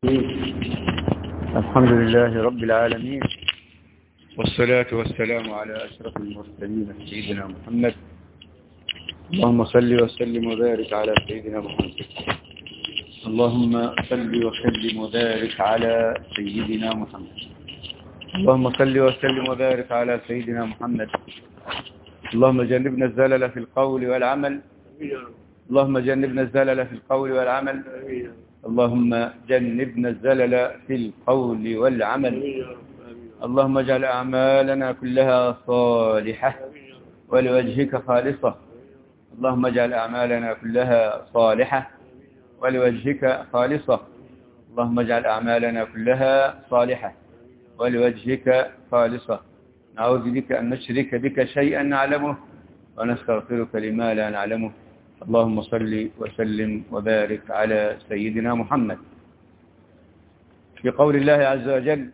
الحمد لله رب العالمين والصلاة والسلام على أشرف المرسلين سيدنا محمد اللهم صل وسلم وبارك على سيدنا محمد اللهم صل وسلم وبارك على سيدنا محمد اللهم صل وسلم وبارك على سيدنا محمد اللهم جنبنا الزلل في القول والعمل اللهم جنبنا الزلل في القول والعمل اللهم جنبنا الزلل في القول والعمل اللهم اجعل أعمالنا كلها صالحة ولوجهك خالصة اللهم اجعل أعمالنا كلها صالحة ولوجهك خالصة اللهم اجعل أعمالنا كلها صالحة ولوجهك خالصة نعوذ بك أن نشرك بك شيئا نعلمه ونستغفرك لما لا نعلمه اللهم صل وسلم وبارك على سيدنا محمد في قول الله عز وجل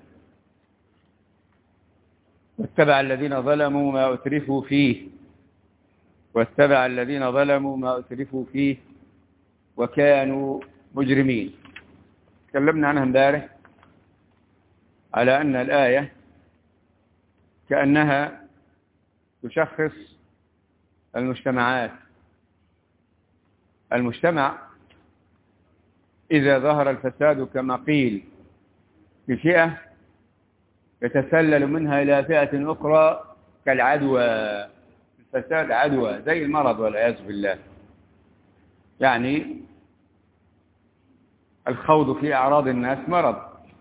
واتبع الذين ظلموا ما أترفوا فيه واتبع الذين ظلموا ما أترفوا فيه وكانوا مجرمين تكلمنا عنها امبارح على أن الآية كأنها تشخص المجتمعات المجتمع إذا ظهر الفساد كما قيل في فئة يتسلل منها إلى فئة أخرى كالعدوى الفساد عدوى زي المرض والعياذ بالله يعني الخوض في أعراض الناس مرض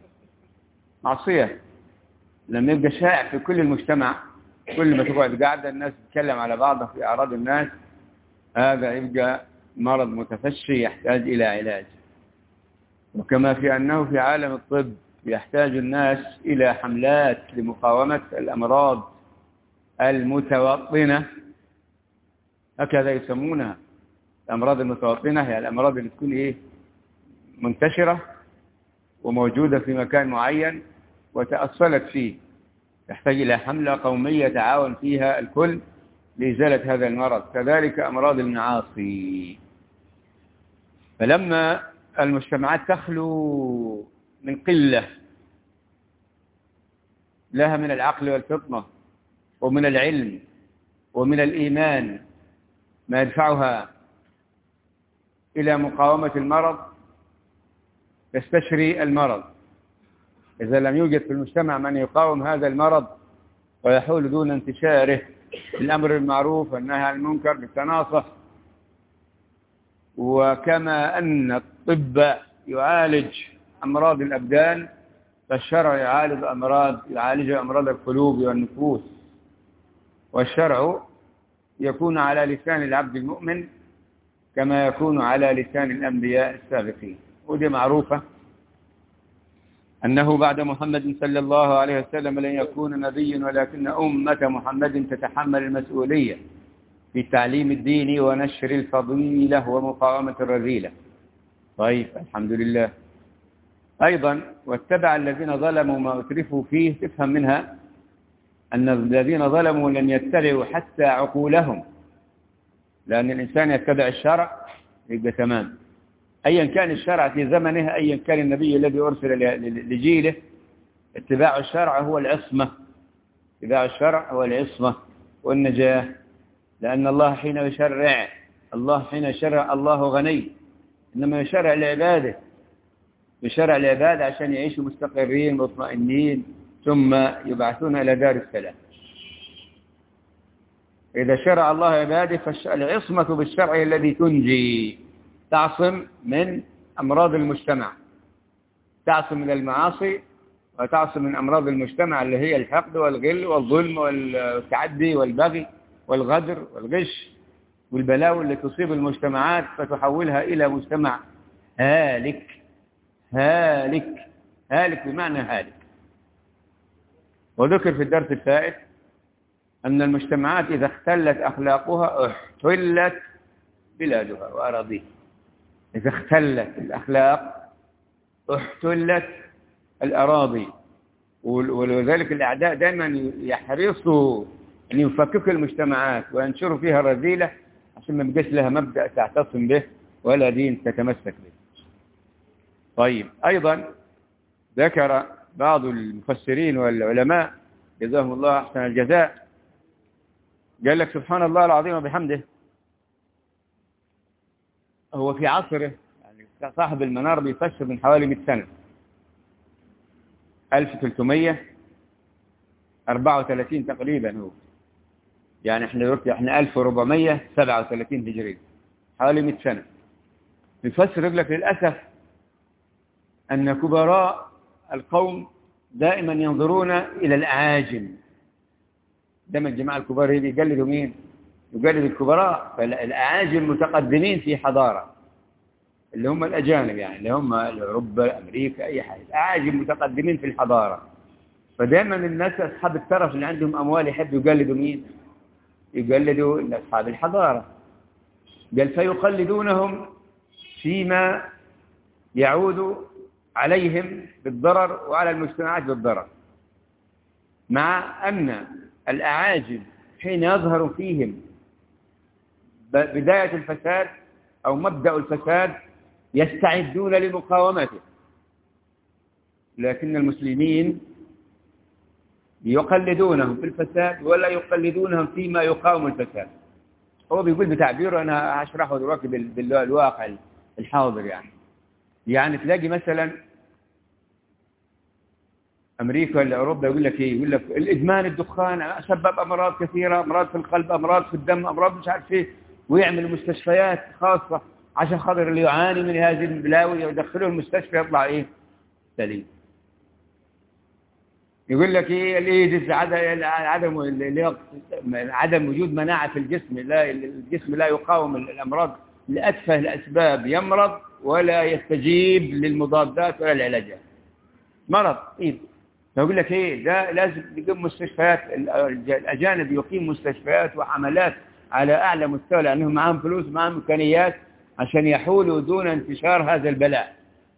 معصية لما يبقى شائع في كل المجتمع كل ما تقعد قاعدة الناس تتكلم على بعضها في أعراض الناس هذا يبقى مرض متفشي يحتاج إلى علاج وكما في أنه في عالم الطب يحتاج الناس إلى حملات لمقاومة الأمراض المتوطنة هكذا يسمونها الأمراض المتوطنة هي الأمراض اللي تكون إيه منتشرة وموجودة في مكان معين وتأصلت فيه تحتاج إلى حملة قومية تعاون فيها الكل لإزالة هذا المرض كذلك أمراض المعاصي فلما المجتمعات تخلو من قلة لها من العقل والفطنة ومن العلم ومن الإيمان ما يدفعها إلى مقاومة المرض تستشري المرض إذا لم يوجد في المجتمع من يقاوم هذا المرض ويحول دون انتشاره الأمر بالمعروف والنهي عن المنكر بالتناصح وكما أن الطب يعالج أمراض الأبدان فالشرع يعالج أمراض يعالج أمراض القلوب والنفوس والشرع يكون على لسان العبد المؤمن كما يكون على لسان الأنبياء السابقين ودي معروفة أنه بعد محمد صلى الله عليه وسلم لن يكون نبي ولكن أمة محمد تتحمل المسؤولية في تعليم الدين ونشر الفضيلة ومقاومة الرذيلة طيب الحمد لله أيضا واتبع الذين ظلموا ما أترفوا فيه تفهم منها أن الذين ظلموا لن يتبعوا حتى عقولهم لأن الإنسان يتبع الشرع يبقى تمام أيا كان الشرع في زمنه أيا كان النبي الذي أرسل لجيله اتباع الشرع هو العصمة اتباع الشرع هو العصمة والنجاة لأن الله حين يشرع الله حين يشرع الله غني إنما يشرع لعباده يشرع لعباده عشان يعيشوا مستقرين مطمئنين ثم يبعثون إلى دار السلام إذا شرع الله عباده فالعصمة بالشرع الذي تنجي تعصم من أمراض المجتمع تعصم من المعاصي وتعصم من أمراض المجتمع اللي هي الحقد والغل والظلم والتعدي والبغي والغدر والغش والبلاوي اللي تصيب المجتمعات فتحولها إلى مجتمع هالك هالك هالك بمعنى هالك وذكر في الدرس الفائت أن المجتمعات إذا اختلت أخلاقها احتلت بلادها وأراضيها إذا اختلت الأخلاق احتلت الأراضي ولذلك الأعداء دائما يحرصوا أن يفككوا المجتمعات وينشروا فيها الرذيلة عشان ما يبقاش لها مبدأ تعتصم به ولا دين تتمسك به طيب أيضا ذكر بعض المفسرين والعلماء جزاهم الله أحسن الجزاء قال لك سبحان الله العظيم وبحمده هو في عصره يعني صاحب المنار بيفسر من حوالي 100 سنة 1334 تقريبا هو يعني احنا دلوقتي احنا 1437 هجري حوالي 100 سنة بيفسر يقول لك للأسف أن كبراء القوم دائما ينظرون إلى الأعاجم دائما الجماعة الكبار هي يقلدوا مين؟ يقلد الكبراء فالأعاجم متقدمين في حضارة اللي هم الأجانب يعني اللي هم أوروبا أمريكا أي حاجة الأعاجم متقدمين في الحضارة فدائما الناس أصحاب الترف اللي عندهم أموال يحبوا يقلدوا مين؟ يقلدوا أصحاب الحضارة قال فيقلدونهم فيما يعود عليهم بالضرر وعلى المجتمعات بالضرر مع أن الأعاجم حين يظهر فيهم بداية الفساد أو مبدأ الفساد يستعدون لمقاومته لكن المسلمين يقلدونهم في الفساد ولا يقلدونهم فيما يقاوم الفساد هو بيقول بتعبيره أنا هشرحه دلوقتي بالواقع الحاضر يعني يعني تلاقي مثلا أمريكا ولا أوروبا يقول لك إيه يقول لك الإدمان الدخان سبب أمراض كثيرة أمراض في القلب أمراض في الدم أمراض مش عارف إيه ويعمل مستشفيات خاصة عشان خاطر اللي يعاني من هذه البلاوي يدخلوه المستشفى يطلع إيه سليم يقول لك إيه الإيدز عدم عدم وجود مناعة في الجسم لا الجسم لا يقاوم الأمراض لأتفه الأسباب يمرض ولا يستجيب للمضادات ولا العلاجات مرض إيه فيقول لك ايه ده لازم يقيم مستشفيات الأجانب يقيم مستشفيات وحملات على أعلى مستوى لأنهم معهم فلوس معهم إمكانيات عشان يحولوا دون انتشار هذا البلاء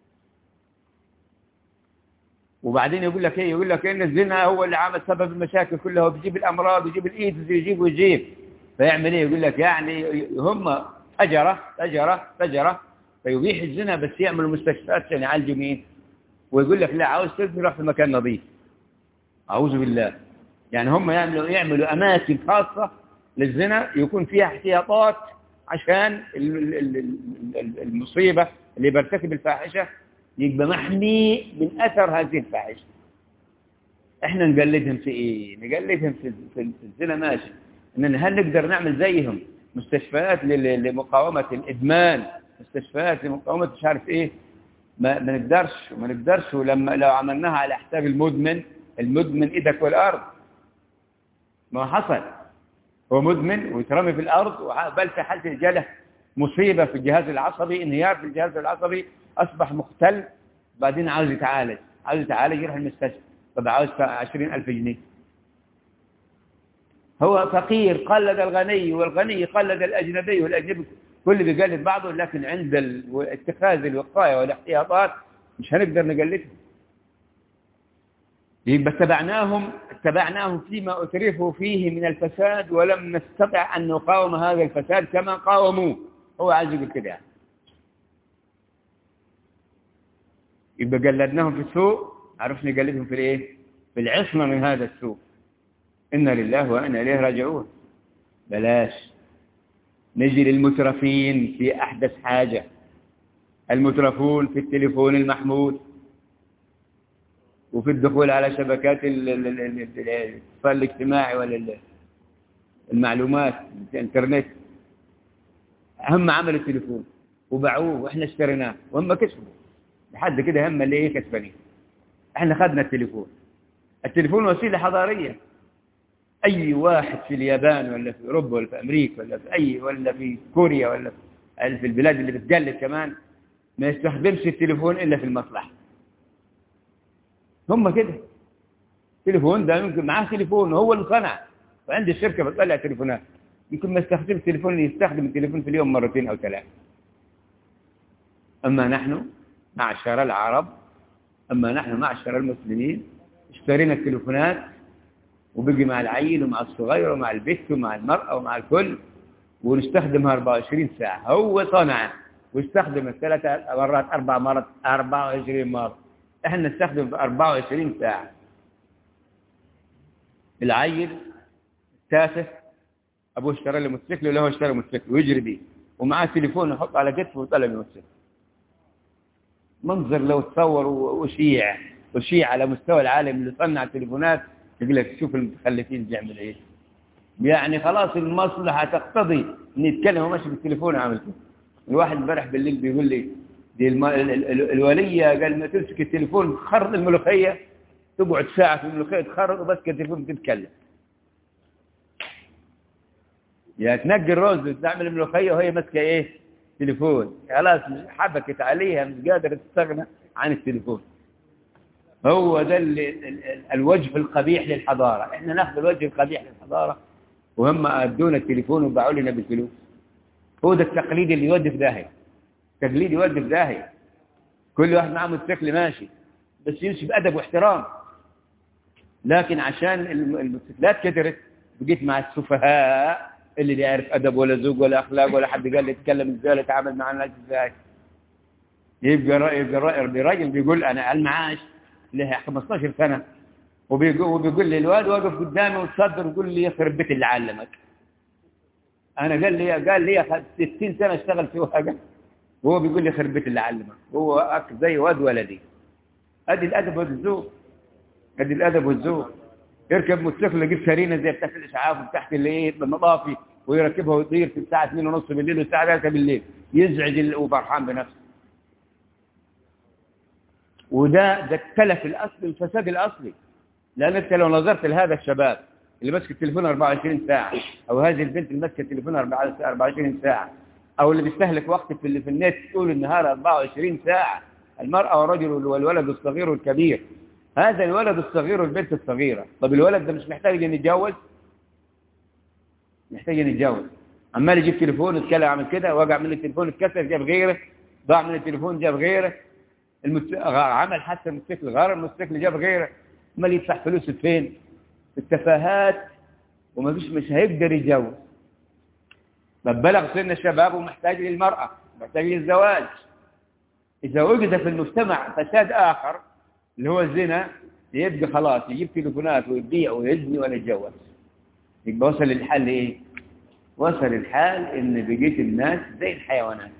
وبعدين يقول لك ايه يقول لك ان الزنا هو اللي عمل سبب المشاكل كلها وبيجيب الامراض ويجيب الايدز ويجيب ويجيب فيعمل ايه يقول لك يعني هم فجره فجره فجره فيبيح الزنا بس يعملوا مستشفيات عشان يعالجوا مين ويقول لك لا عاوز تزني روح في مكان نظيف أعوذ بالله يعني هم يعملوا يعملوا أماكن خاصة للزنا يكون فيها احتياطات عشان المصيبة اللي بيرتكب الفاحشة يبقى محمي من أثر هذه الفاحشة احنا نقلدهم في ايه نقلدهم في, في الزنا ماشي اننا هل نقدر نعمل زيهم مستشفيات لمقاومة الإدمان مستشفيات لمقاومة مش عارف ايه ما ما نقدرش ما نقدرش ولما لو عملناها على حساب المدمن المدمن ايدك والارض ما حصل هو مدمن ويترمي في الارض بل في حاله الجلة مصيبه في الجهاز العصبي انهيار في الجهاز العصبي اصبح مختل بعدين عاوز يتعالج عاوز يتعالج يروح المستشفى طب عاوز 20000 جنيه هو فقير قلد الغني والغني قلد الاجنبي والاجنبي كل بيقلد بعضه لكن عند اتخاذ الوقاية والاحتياطات مش هنقدر نقلدهم يبقى اتبعناهم اتبعناهم فيما اترفوا فيه من الفساد ولم نستطع أن نقاوم هذا الفساد كما قاوموه هو عايز يقول كده يعني. يبقى قلدناهم في السوء عرفنا نقلدهم في الايه في العصمة من هذا السوء إنا لله وإنا إليه راجعون بلاش نجي للمترفين في أحدث حاجة المترفون في التليفون المحمول وفي الدخول على شبكات الاتصال الاجتماعي ولا المعلومات الانترنت هم عملوا التليفون وباعوه واحنا اشتريناه وهم كسبوا لحد كده هم اللي ايه كسبانين احنا خدنا التليفون التليفون وسيلة حضارية أي واحد في اليابان ولا في أوروبا ولا في أمريكا ولا في أي ولا في كوريا ولا في البلاد اللي بتقلد كمان ما يستخدمش التليفون إلا في المصلحة هم كده تليفون ده يمكن معاه تليفون وهو اللي صنع وعند الشركة بتطلع تليفونات يمكن ما يستخدم التليفون يستخدم التليفون في اليوم مرتين أو ثلاثة أما نحن معشر العرب أما نحن معشر المسلمين اشترينا التليفونات وبقي مع العيل ومع الصغير ومع البت ومع المرأة ومع الكل ونستخدمها 24 ساعة هو صنع ويستخدم الثلاثة مرات أربع مرات 24 مرة احنا نستخدم في 24 ساعة العيل تافه ابوه اشترى له موتوسيكل ولا هو اشترى موتوسيكل ويجري بيه ومعاه تليفون يحط على كتفه وطلع الموتوسيكل منظر لو تصور وشيع وشيع على مستوى العالم اللي صنع التليفونات يقول لك شوف المتخلفين بيعمل ايه يعني خلاص المصلحة تقتضي ان يتكلم وماشي بالتليفون عامل كده الواحد امبارح بالليل بيقول لي دي الم... ال... ال... الولية قال ما تمسك التليفون تخرط الملوخية تقعد ساعة في الملوخية تخرط وبس التليفون تتكلم يا تنقي الرز وتعمل الملوخية وهي ماسكة ايه تليفون خلاص حبكت عليها مش قادرة تستغنى عن التليفون هو ده الوجه القبيح للحضارة احنا ناخذ الوجه القبيح للحضارة وهم ادونا التليفون وباعوا لنا بالفلوس هو ده التقليد اللي يودي في داهية تقليد يودي في داهية كل واحد معاه موتوسيكل ماشي بس يمشي بأدب واحترام لكن عشان الموتوسيكلات كثرت بقيت مع السفهاء اللي لا يعرف أدب ولا ذوق ولا أخلاق ولا حد قال لي يتكلم ازاي ولا يتعامل مع الناس ازاي يبقى يبقى راجل بيقول أنا على المعاش له 15 سنة وبيقول, وبيقول لي الواد واقف قدامي وتصدر ويقول لي يخرب بيت اللي علمك أنا قال لي قال لي 60 سنة اشتغل في واقع وهو بيقول لي يخرب بيت اللي علمك هو أك زي واد ولدي أدي الأدب والذوق أدي الأدب والذوق يركب موتوسيكل يجيب سرينه زي بتاعت الاسعاف وبتاعت اللي ايه المطافي ويركبها ويطير في الساعه 2 ونص بالليل والساعه 3 بالليل يزعج وفرحان بنفسه وده ده التلف الاصلي الفساد الاصلي لان انت لو نظرت لهذا الشباب اللي ماسك التليفون 24 ساعه او هذه البنت اللي ماسكه التليفون 24 ساعه او اللي بيستهلك وقت في, في النت طول النهار 24 ساعه المراه والرجل والولد الصغير والكبير هذا الولد الصغير والبنت الصغيرة طب الولد ده مش محتاج ان يتجوز محتاج ان يتجوز عمال يجيب تليفون يتكلم عمل كده وقع من التليفون اتكسر جاب غيره ضاع من التليفون جاب غيره المت... عمل حتى الموتوسيكل غير الموتوسيكل جاب غيره امال يدفع فلوس فين التفاهات وما فيش مش هيقدر يتجوز طب بلغ سن الشباب ومحتاج للمرأة محتاج للزواج إذا وجد في المجتمع فساد آخر اللي هو الزنا يبقى خلاص يجيب تليفونات ويبيع ويزني ولا يتجوز يبقى وصل الحال ايه وصل الحال ان بقيت الناس زي الحيوانات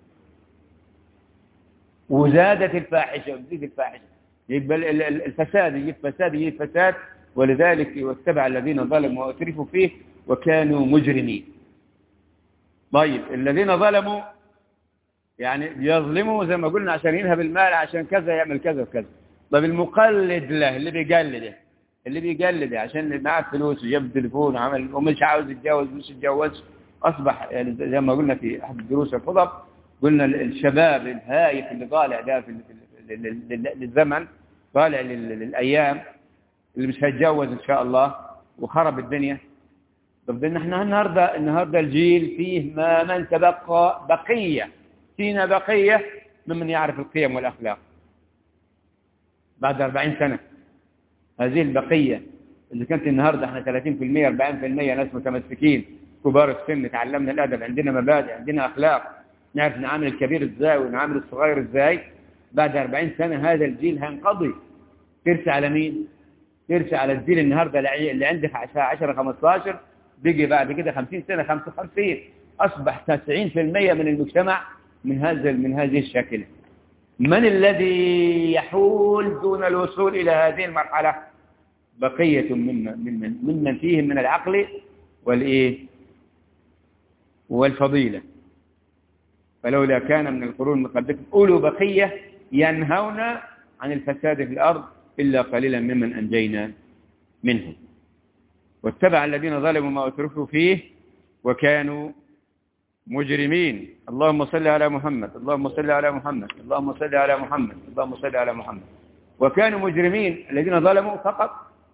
وزادت الفاحشه وزيد الفاحشه يبقى الفساد يجيب فساد يجيب فساد ولذلك واتبع الذين ظلموا واترفوا فيه وكانوا مجرمين طيب الذين ظلموا يعني يظلموا زي ما قلنا عشان ينهب المال عشان كذا يعمل كذا وكذا طب المقلد له اللي بيقلده اللي بيقلده عشان معاه فلوس وجاب تليفون وعمل ومش عاوز يتجوز مش يتجوز اصبح يعني زي ما قلنا في احد الدروس الخطب قلنا الشباب الهايف اللي طالع ده في للزمن طالع للايام اللي مش هيتجوز ان شاء الله وخرب الدنيا طب ده احنا النهارده النهارده الجيل فيه ما من تبقى بقيه فينا بقيه ممن يعرف القيم والاخلاق بعد 40 سنة هذه البقية اللي كانت النهاردة احنا 30% 40% ناس متمسكين كبار السن تعلمنا الأدب عندنا مبادئ عندنا أخلاق نعرف نعامل الكبير ازاي ونعامل الصغير ازاي بعد 40 سنة هذا الجيل هينقضي ترسى على مين؟ ترسى على الجيل النهاردة اللي عنده 10 15 بيجي بعد كده 50 سنة 55 أصبح 90% من المجتمع من هذا من هذه الشكل من الذي يحول دون الوصول إلى هذه المرحلة بقية ممن, ممن, ممن فيهم من العقل والإيه والفضيلة فلولا كان من القرون المقدسة أولو بقية ينهون عن الفساد في الأرض إلا قليلا ممن أنجينا منهم واتبع الذين ظلموا ما أترفوا فيه وكانوا مجرمين اللهم صل على محمد اللهم صل على محمد اللهم صل على محمد اللهم صل على محمد وكانوا مجرمين الذين ظلموا فقط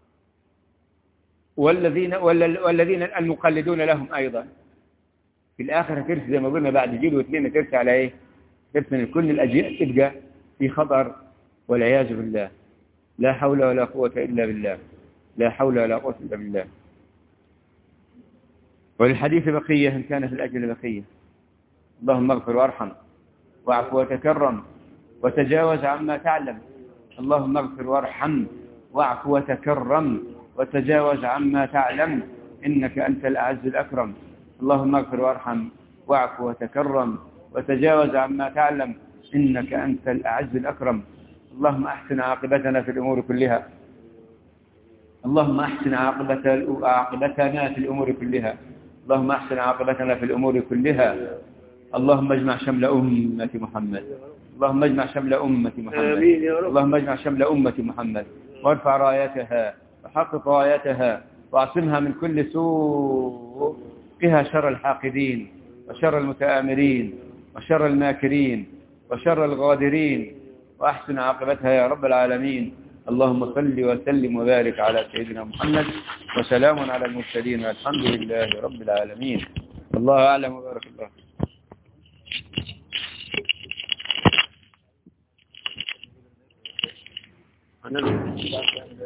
والذين والذين المقلدون لهم أيضا في الآخرة ترسي زي ما قلنا بعد جيل واثنين ترسي على إيه ترسي من كل الأجيال تبقى في خطر والعياذ بالله لا حول ولا قوة إلا بالله لا حول ولا قوة إلا بالله وللحديث بقية إن كان في الأجل بقية اللهم اغفر وارحم واعف وتكرم وتجاوز عما تعلم اللهم اغفر وارحم واعف وتكرم وتجاوز عما تعلم إنك أنت الأعز الأكرم اللهم اغفر وارحم واعف وتكرم وتجاوز عما تعلم إنك أنت الأعز الأكرم اللهم أحسن عاقبتنا في الأمور كلها اللهم أحسن عاقبة عاقبتنا في الأمور كلها اللهم أحسن عاقبتنا في الأمور كلها اللهم اجمع شمل أمة محمد اللهم اجمع شمل أمة محمد آمين يا رب. اللهم اجمع شمل أمة محمد وارفع رايتها وحقق رايتها واعصمها من كل سوء قها شر الحاقدين وشر المتآمرين وشر الماكرين وشر الغادرين وأحسن عاقبتها يا رب العالمين اللهم صل وسلم وبارك على سيدنا محمد وسلام على المرسلين والحمد لله رب العالمين الله أعلم وبارك الله أنا